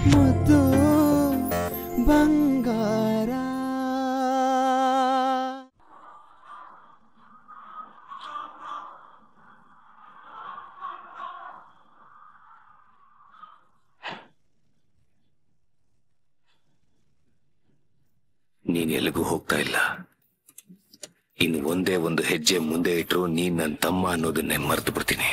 ಮುದ್ದು ಬಂಗಾರ ನೀನ್ ಎಲ್ಲಿಗೂ ಹೋಗ್ತಾ ಇಲ್ಲ ಇನ್ನು ಒಂದೇ ಒಂದು ಹೆಜ್ಜೆ ಮುಂದೆ ಇಟ್ರು ನೀನ್ ನನ್ನ ತಮ್ಮ ಅನ್ನೋದನ್ನೇ ಮರೆತು ಬಿಡ್ತೀನಿ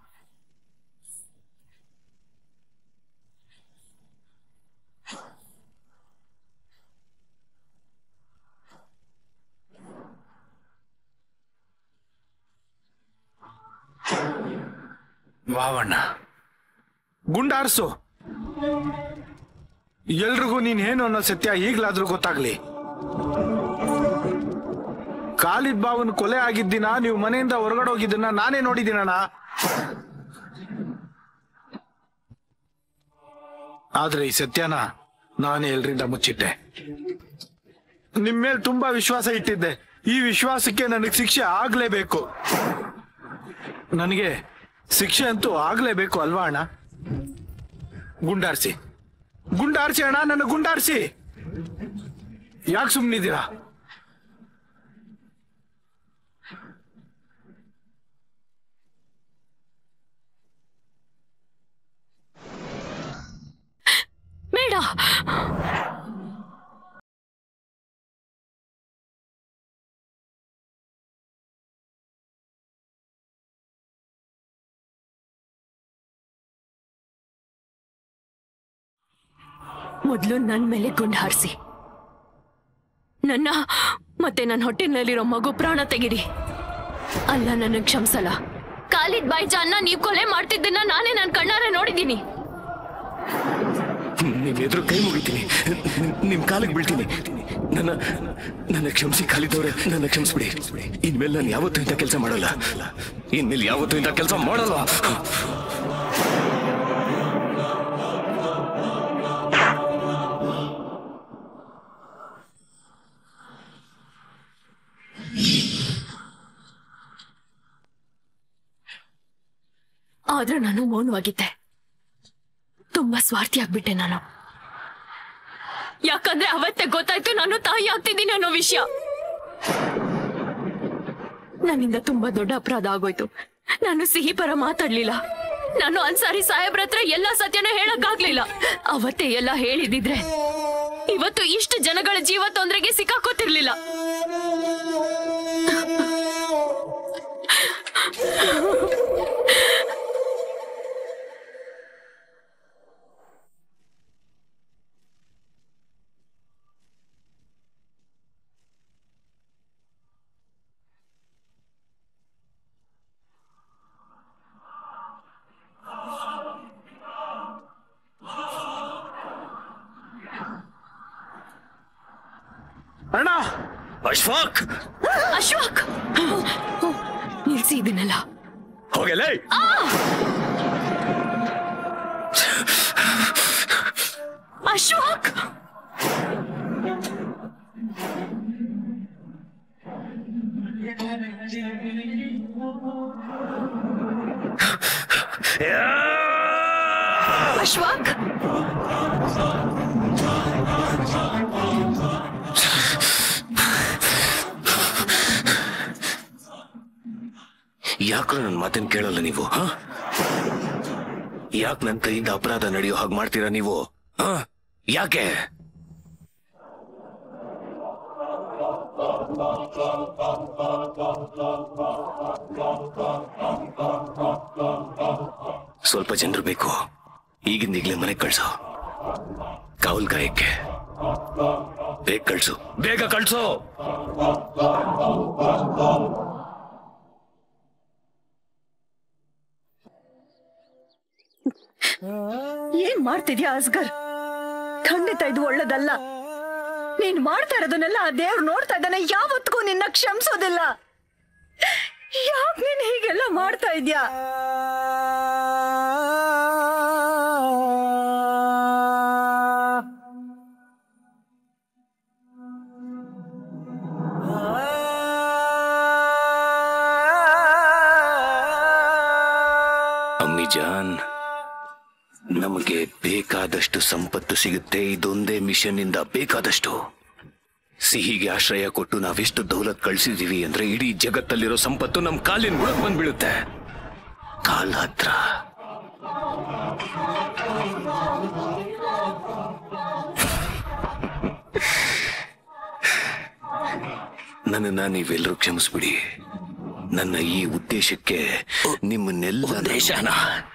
ವಾವಣ್ಣ ಗುಂಡಾರ್ಸು ಎಲ್ರಿಗೂ ನೀನ್ ಏನು ಅನ್ನೋ ಸತ್ಯ ಈಗ್ಲಾದ್ರೂ ಗೊತ್ತಾಗ್ಲಿ ಖಾಲಿದ್ ಬಾವನ್ ಕೊಲೆ ಆಗಿದ್ದಿನ ನೀವು ಮನೆಯಿಂದ ಹೊರಗಡೆ ಹೋಗಿದ್ದನ್ನ ನಾನೇ ನೋಡಿದ್ದೀನಣ್ಣ ಆದ್ರೆ ಈ ಸತ್ಯನ ನಾನೇ ಎಲ್ರಿಂದ ಮುಚ್ಚಿಟ್ಟೆ ನಿಮ್ ಮೇಲೆ ತುಂಬಾ ವಿಶ್ವಾಸ ಇಟ್ಟಿದ್ದೆ ಈ ವಿಶ್ವಾಸಕ್ಕೆ ನನಗೆ ಶಿಕ್ಷೆ ಆಗ್ಲೇಬೇಕು ನನಗೆ ಶಿಕ್ಷೆ ಅಂತೂ ಆಗ್ಲೇಬೇಕು ಅಲ್ವಾ ಅಣ್ಣ ಗುಂಡಾರ್ಸಿ ಗುಂಡಾರ್ಸಿ ಅಣ್ಣ ನನ್ನ ಗುಂಡಾರ್ಸಿ ಯಾಕೆ ಸುಮ್ಮನಿದ್ದೀರಾ ಬೇಡ ಮೊದಲು ನನ್ನ ಮೇಲೆ ಗುಂಡು ಹಾರಿಸಿ ನನ್ನ ಮತ್ತೆ ನನ್ನ ಹೊಟ್ಟೆನಲ್ಲಿರೋ ಮಗು ಪ್ರಾಣ ತೆಗಿರಿ ಅಲ್ಲ ನನಗೆ ಕ್ಷಮಿಸಲ್ಲ ಕಾಲಿದ್ ಬಾಯ್ಜಾನ್ನ ನೀವು ಕೊಲೆ ಮಾಡ್ತಿದ್ದನ್ನ ನಾನೇ ನನ್ನ ಕಣ್ಣಾರೆ ನೋಡಿದ್ದೀನಿ ನಿಮ್ ಎದುರು ಕೈ ಮುಗಿತೀನಿ ನಿಮ್- ನಿಮ್ ಕಾಲಿಗೆ ಬೀಳ್ತೀನಿ ನನ್ನ ನನ್ನ ಕ್ಷಮಿಸಿ ಖಾಲಿದವ್ರೆ ನನ್ನ ಕ್ಷಮಿಸ್ಬಿಡಿ ಇನ್ಮೇಲೆ ನಾನು ಯಾವತ್ತೂ ಇಂಥ ಕೆಲಸ ಮಾಡಲ್ಲ ಇನ್ಮೇಲೆ ಯಾವತ್ತೂ ಇಂಥ ಕೆಲಸ ಮಾಡಲ್ಲ ಆದ್ರೆ ನಾನು ಮೌನವಾಗಿದ್ದೆ ತುಂಬಾ ಸ್ವಾರ್ಥಿ ಆಗ್ಬಿಟ್ಟೆ ನಾನು ಯಾಕಂದ್ರೆ ಅವತ್ತೇ ಗೊತ್ತಾಯ್ತು ನಾನು ತಾಯಿ ಆಗ್ತಿದ್ದೀನಿ ಅನ್ನೋ ವಿಷಯ ನನ್ನಿಂದ ತುಂಬಾ ದೊಡ್ಡ ಅಪರಾಧ ಆಗೋಯ್ತು ನಾನು ಸಿಹಿ ಪರ ಮಾತಾಡ್ಲಿಲ್ಲ ನಾನು ಅನ್ಸಾರಿ ಸಾಹೇಬ್ರ ಹತ್ರ ಎಲ್ಲಾ ಸತ್ಯನ ಹೇಳಕ್ಕಾಗ್ಲಿಲ್ಲ ಅವತ್ತೇ ಎಲ್ಲ ಹೇಳಿದಿದ್ರೆ ಇವತ್ತು ಇಷ್ಟು ಜನಗಳ ಜೀವ ತೊಂದರೆಗೆ ಸಿಕ್ಕಾಕೋತಿರ್ಲಿಲ್ಲ ಅಣ್ಣ ಅಶ್ಫಾಕ್ ಅಶ್ವಾಕ್ ನಿಲ್ಸಿ ಇದನ್ನೆಲ್ಲ ಹೋಗಲೇ ಅಶ್ವಾಕ್ ಅಶ್ವಾಕ್ ಯಾಕ್ರೋ ನನ್ನ ಮಾತನ್ನ ಕೇಳಲ್ಲ ನೀವು ಹ ಯಾಕೆ ನನ್ನ ಕೈಯಿಂದ ಅಪರಾಧ ನಡೆಯೋ ಹಾಗೆ ಮಾಡ್ತೀರಾ ನೀವು ಹ ಯಾಕೆ ಸ್ವಲ್ಪ ಜನರು ಬೇಕು ಈಗಿಂದ ಈಗಲೇ ಮನೆಗೆ ಕಳ್ಸು ಕಾವಲ್ ಗಾಯಕ್ಕೆ ಬೇಗ ಕಳ್ಸು ಬೇಗ ಕಳ್ಸು ಏನ್ ಮಾಡ್ತಿದ್ಯಾ ಅಸ್ಗರ್ ಖಂಡಿತ ಇದು ಒಳ್ಳೇದಲ್ಲ ನೀನ್ ಮಾಡ್ತಾ ಇರೋದನ್ನೆಲ್ಲ ಆ ದೇವ್ರು ನೋಡ್ತಾ ಇದ್ದಾನೆ ಯಾವತ್ತಿಗೂ ನಿನ್ನ ಕ್ಷಮಿಸೋದಿಲ್ಲ ಯಾಕೆ ನೀನ್ ಹೀಗೆಲ್ಲ ಮಾಡ್ತಾ ಇದ್ಯಾ ಅಮ್ಮಿ ಜಾನ್ ನಮಗೆ ಬೇಕಾದಷ್ಟು ಸಂಪತ್ತು ಸಿಗುತ್ತೆ ಇದೊಂದೇ ಮಿಷನ್ ಇಂದ ಬೇಕಾದಷ್ಟು ಸಿಹಿಗೆ ಆಶ್ರಯ ಕೊಟ್ಟು ನಾವೆಷ್ಟು ದೌಲತ್ ಕಳ್ಸಿದೀವಿ ಅಂದ್ರೆ ಇಡೀ ಜಗತ್ತಲ್ಲಿರೋ ಸಂಪತ್ತು ನಮ್ ಕಾಲಿನ ಬುಡಕ್ ಬಂದ್ಬೀಳುತ್ತೆ ಕಾಲ ಹತ್ರ ನನ್ನನ್ನ ನೀವೆಲ್ಲರೂ ಕ್ಷಮಿಸ್ಬಿಡಿ ನನ್ನ ಈ ಉದ್ದೇಶಕ್ಕೆ ನಿಮ್ಮನ್ನೆಲ್ಲ ಉದ್ದೇಶನ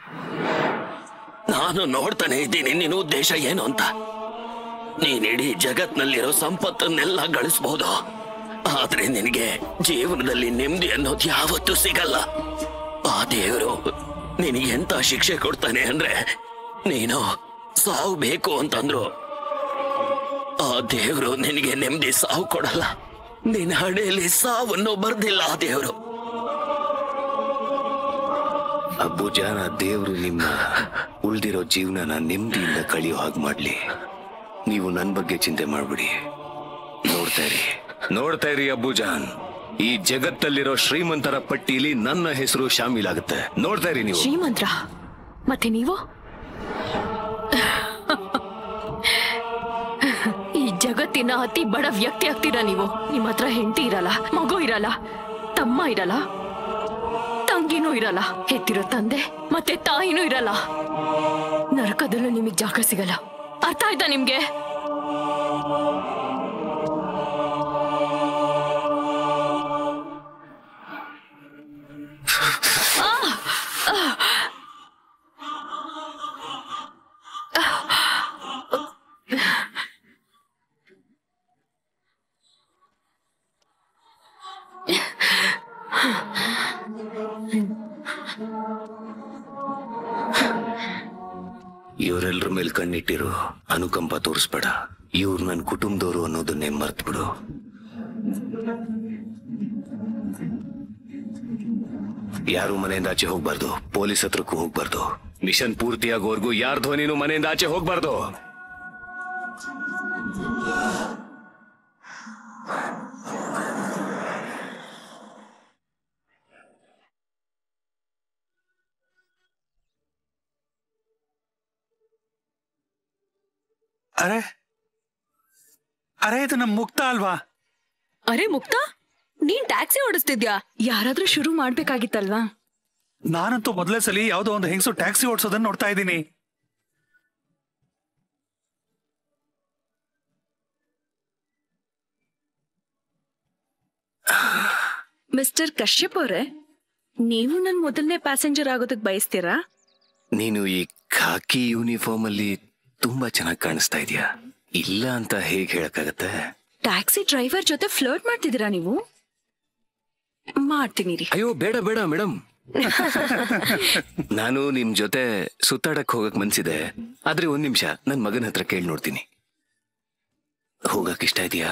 ನಾನು ನೋಡ್ತಾನೆ ಇದ್ದೀನಿ ನಿನ್ನ ಉದ್ದೇಶ ಏನು ಅಂತ ನೀನ್ ಇಡೀ ಜಗತ್ನಲ್ಲಿರೋ ಸಂಪತ್ತನ್ನೆಲ್ಲ ಗಳಿಸಬಹುದು ಆದ್ರೆ ನಿನಗೆ ಜೀವನದಲ್ಲಿ ನೆಮ್ಮದಿ ಅನ್ನೋದು ಯಾವತ್ತೂ ಸಿಗಲ್ಲ ಆ ದೇವರು ನಿನಗೆ ಎಂತ ಶಿಕ್ಷೆ ಕೊಡ್ತಾನೆ ಅಂದ್ರೆ ನೀನು ಸಾವು ಬೇಕು ಅಂತಂದ್ರು ಆ ದೇವರು ನಿನಗೆ ನೆಮ್ಮದಿ ಸಾವು ಕೊಡಲ್ಲ ನಿನ್ನ ಹಣೆಯಲ್ಲಿ ಸಾವನ್ನು ಬರ್ದಿಲ್ಲ ಆ ದೇವರು ಅಬ್ಬುಜಾನ ದೇವರು ನಿಮ್ಮ ಉಳ್ದಿರೋ ಜೀವನನ ನೆಮ್ಮದಿಯಿಂದ ಕಳಿಯೋ ಹಾಗೆ ಮಾಡ್ಲಿ ನೀವು ನನ್ ಬಗ್ಗೆ ಚಿಂತೆ ಮಾಡ್ಬಿಡಿ ನೋಡ್ತಾ ಇರಿ ನೋಡ್ತಾ ಇರಿ ಅಬ್ಬುಜಾನ್ ಈ ಜಗತ್ತಲ್ಲಿರೋ ಶ್ರೀಮಂತರ ಪಟ್ಟಿಲಿ ನನ್ನ ಹೆಸರು ಶಾಮೀಲಾಗುತ್ತೆ ನೋಡ್ತಾ ಇರಿ ನೀವು ಶ್ರೀಮಂತ್ರ ಮತ್ತೆ ನೀವು ಈ ಜಗತ್ತಿನ ಅತಿ ಬಡ ವ್ಯಕ್ತಿ ಆಗ್ತೀರಾ ನೀವು ನಿಮ್ಮ ಹತ್ರ ಹೆಂಡತಿ ಇರಲ್ಲ ಮಗು ಇರಲ್ಲ ತಮ್ಮ ಇರಲ್ಲ ತಂಗಿನೂ ಇರಲ್ಲ ಹೆತ್ತಿರೋ ತಂದೆ ಮತ್ತೆ ತಾಯಿನೂ ಇರಲ್ಲ ನರಕದಲ್ಲೂ ನಿಮಗೆ ಜಾಗ ಸಿಗಲ್ಲ ಅರ್ಥ ಆಯ್ತಾ ನಿಮ್ಗೆ ಇವರೆಲ್ಲರ ಮೇಲೆ ಕಣ್ಣಿಟ್ಟಿರು ಅನುಕಂಪ ತೋರಿಸ್ಬೇಡ ಇವ್ರು ನನ್ನ ಕುಟುಂಬದವರು ಅನ್ನೋದನ್ನೇ ಮರ್ತ್ಬಿಡು ಯಾರು ಮನೆಯಿಂದ ಆಚೆ ಹೋಗ್ಬಾರ್ದು ಪೊಲೀಸ್ ಹತ್ರಕ್ಕೂ ಹೋಗ್ಬಾರ್ದು ಮಿಷನ್ ಪೂರ್ತಿಯಾಗೋವರೆಗೂ ಯಾರ ಧ್ವನಿನೂ ಮನೆಯಿಂದ ಆಚೆ ಹೋಗ್ಬಾರ್ದು ಅರೆ ಅರೆ ಇದು ನಮ್ ಮುಕ್ತ ಅಲ್ವಾ ಅರೆ ಮುಕ್ತ ನೀನ್ ಟ್ಯಾಕ್ಸಿ ಓಡಿಸ್ತಿದ್ಯಾ ಯಾರಾದ್ರೂ ಶುರು ಮಾಡ್ಬೇಕಾಗಿತ್ತಲ್ವಾ ನಾನಂತೂ ಮೊದಲೇ ಸಲ ಯಾವ್ದೋ ಒಂದು ಹೆಂಗಸು ಟ್ಯಾಕ್ಸಿ ಓಡಿಸೋದನ್ನ ನೋಡ್ತಾ ಇದ್ದೀನಿ ಮಿಸ್ಟರ್ ಕಶ್ಯಪ್ ಅವ್ರೆ ನೀವು ನನ್ ಮೊದಲನೇ ಪ್ಯಾಸೆಂಜರ್ ಆಗೋದಕ್ ಬಯಸ್ತೀರಾ ನೀನು ಈ ಖಾಕಿ ಯೂನಿಫಾರ್ಮ್ ಅಲ್ಲಿ ತುಂಬಾ ಚೆನ್ನಾಗಿ ಕಾಣಿಸ್ತಾ ಇದೀಯಾ ಇಲ್ಲ ಅಂತ ಹೇಗ್ ಹೇಳಕ್ಕಾಗತ್ತೆ ಟ್ಯಾಕ್ಸಿ ಡ್ರೈವರ್ ಜೊತೆ ಫ್ಲರ್ಟ್ ಮಾಡ್ತಿದ್ದೀರಾ ನೀವು ಮಾಡ್ತೀನಿ ರೀ ಅಯ್ಯೋ ಬೇಡ ಬೇಡ ಮೇಡಮ್ ನಾನು ನಿಮ್ ಜೊತೆ ಸುತ್ತಾಡಕ್ ಹೋಗಕ್ ಮನ್ಸಿದೆ ಆದ್ರೆ ಒಂದ್ ನಿಮಿಷ ನನ್ ಮಗನ ಹತ್ರ ಕೇಳಿ ನೋಡ್ತೀನಿ ಹೋಗಕ್ ಇಷ್ಟ ಇದೆಯಾ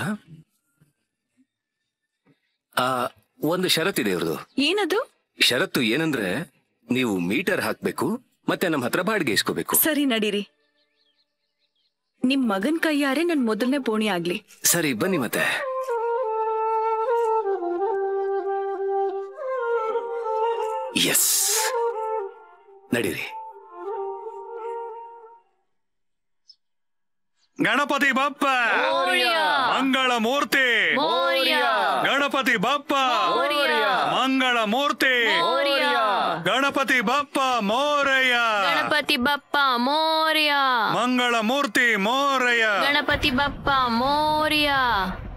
ಆ ಒಂದು ಷರತ್ತಿದೆ ಇವ್ರದು ಏನದು ಷರತ್ತು ಏನಂದ್ರೆ ನೀವು ಮೀಟರ್ ಹಾಕ್ಬೇಕು ಮತ್ತೆ ನಮ್ಮ ಹತ್ರ ಬಾಡಿಗೆ ಇಸ್ಕೋಬೇಕು ಸರಿ ನಡೀರಿ ನಿಮ್ ಮಗನ್ ಕೈಯಾರೆ ನನ್ ಮೊದಲನೇ ಪೋಣಿ ಆಗ್ಲಿ ಸರಿ ಬನ್ನಿ ಮತ್ತೆ ಎಸ್ ನಡೀರಿ ಗಣಪತಿ ಬಪ್ಪ ಮಂಗಳ ಮೂರ್ತಿ ಗಣಪತಿ ಬಪ್ಪ ಮಂಗಳ ಮೂರ್ತಿ ಗಣಪತಿ ಬಪ್ಪ ಮೋರಯ್ಯ ಗಣಪತಿ ಬಪ್ಪ ಮೋರ್ಯ ಮಂಗಳ ಮೂರ್ತಿ ಮೋರಯ್ಯ ಗಣಪತಿ ಬಪ್ಪ ಮೋರ್ಯ